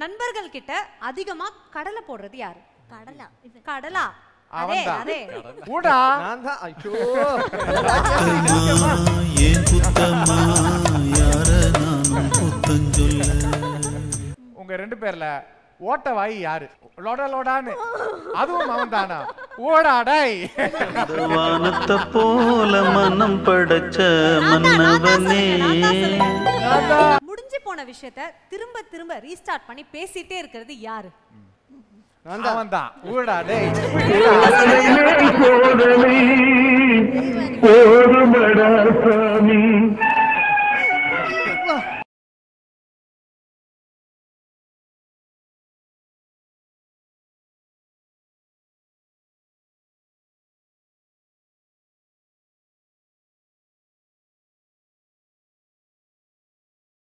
நண்பர்கள் கிட்ட அதிகமா கடலை போடுறது யாரு கடலா கடலா அதே அவன்தான். அதே ஊடா நான் தான் ஐயோ ஏன் குத்தமா யார நானும் குத்தஞ்சொல்ல உங்க ரெண்டு பேர்ல ஓட்ட வாய் யாரு லோட லோடான்னு அதுவும் அவன் தானா ஓடாடாய் வானத்தை போல மனம் படைச்ச மன்னவனே முடிஞ்சு போன விஷயத்த திரும்ப திரும்ப ரீஸ்டார்ட் பண்ணி பேசிட்டே இருக்கிறது யாரு அவன் தான் ஊடாடேய் போதுமடா சாமி